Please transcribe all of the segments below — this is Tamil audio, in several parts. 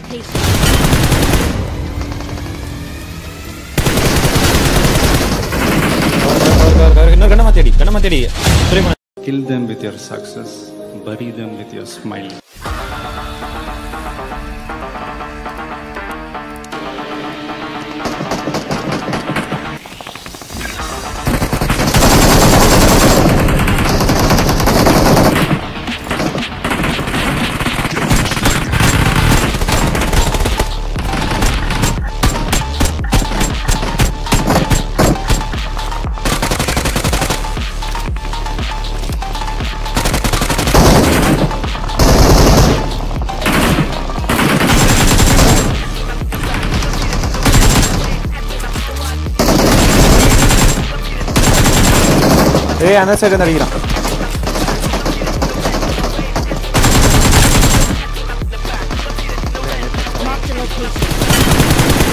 location. இன்னொரு கண்ணை மாத்தேடி கண்ணை மாத்தேடி சுரேமன் Kill them with your success, bury them with your smile. ஏய் அந்த சைடு அடிக்கிறான் Marked a location.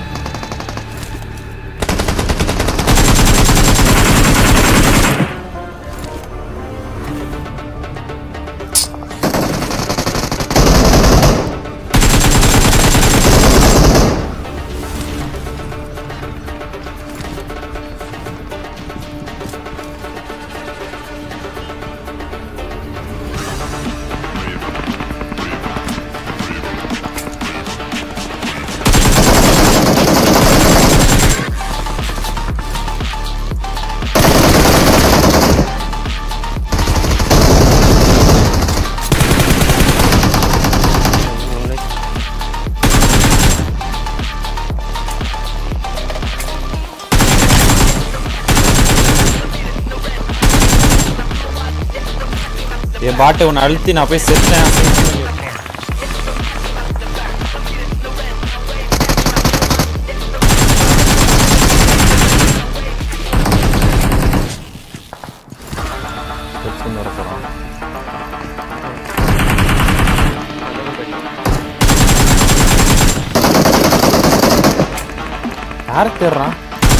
என் பாட்டை உன்னை அழுத்தி நான் போய் செத்தேன் அப்படின்னு சொல்லி. செத்துன்னு வர போறான். யார் தேடுறான்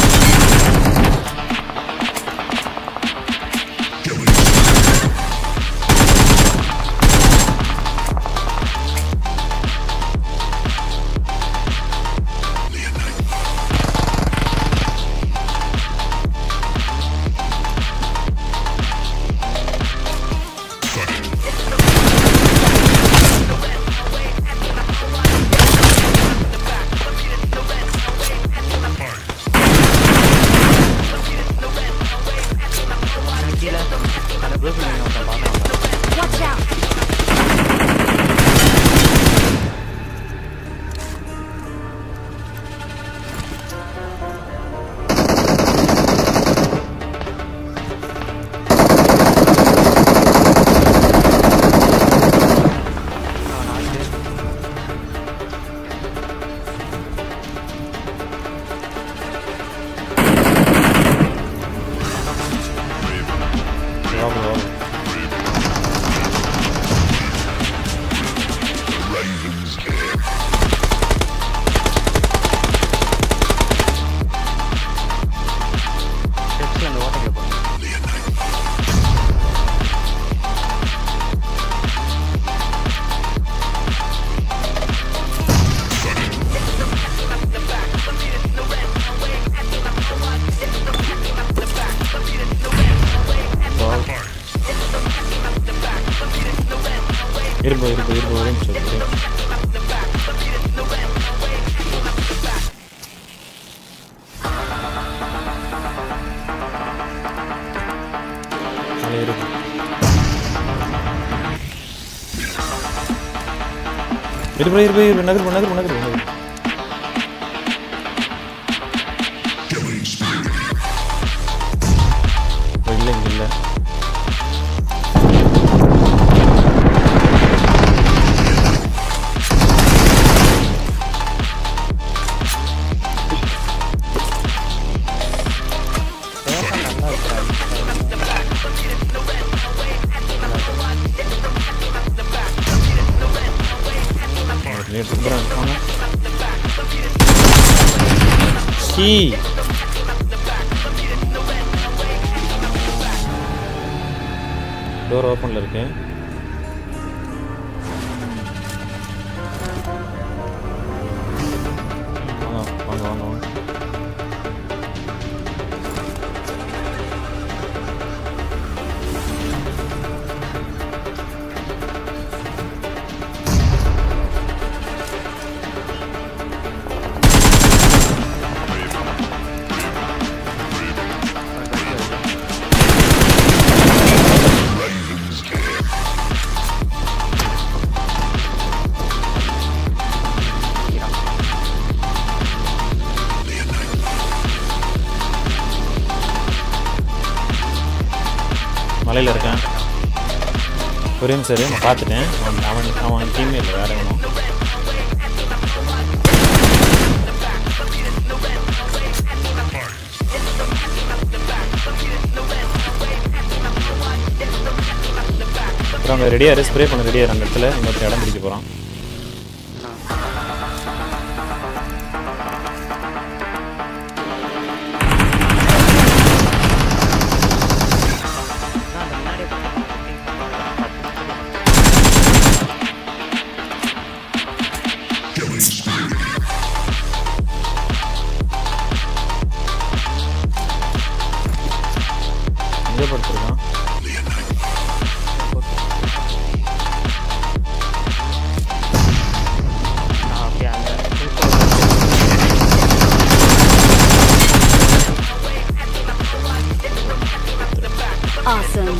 Watch out! வா bro, வா bro. இரும்பு இரும்பு இரும்பு ஒரு நிமிஷம் இரு. மேலே இருக்கு இருப்பு இருப்பு இருப்பு நகர் நகர் நகர் நகர் இல்லை இங்க இல்லை Lihat seberang mana? Si. Door ஓப்பனில் இருக்கு மலையில் இருக்கேன் ஒரே நிமிஷம் இரு, நான் பார்த்துட்டேன் அவன் அவன் அவன் டீமே இல்லை வேற ஒன்றும் அப்புறம் அங்கே ரெடியாக ஸ்ப்ரே பண்ண ரெடியாக அந்த இடத்துல இன்னொருத்த இடம் பிடிக்க போகிறான் எங்கே படுத்துருக்கான் Awesome.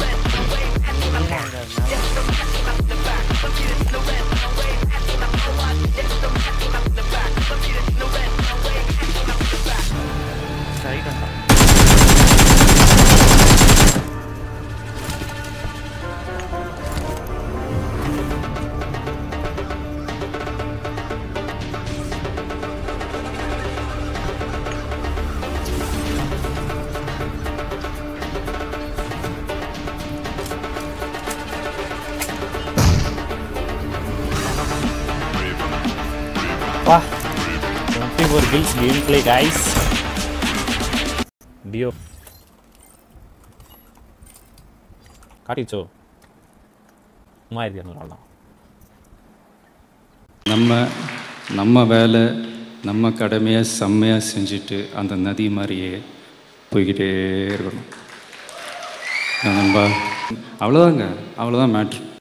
வா twenty four kills game play guys டியோ காட்டிச்சோ மூவாயிரத்தி இரநூறு நம்ம நம்ம வேலை நம்ம கடமையை செம்மையாக செஞ்சுட்டு அந்த நதி மாதிரியே போய்கிட்டே இருக்கணும் நண்பா அவ்வளோதாங்க அவ்வளோதான் மேட்ரு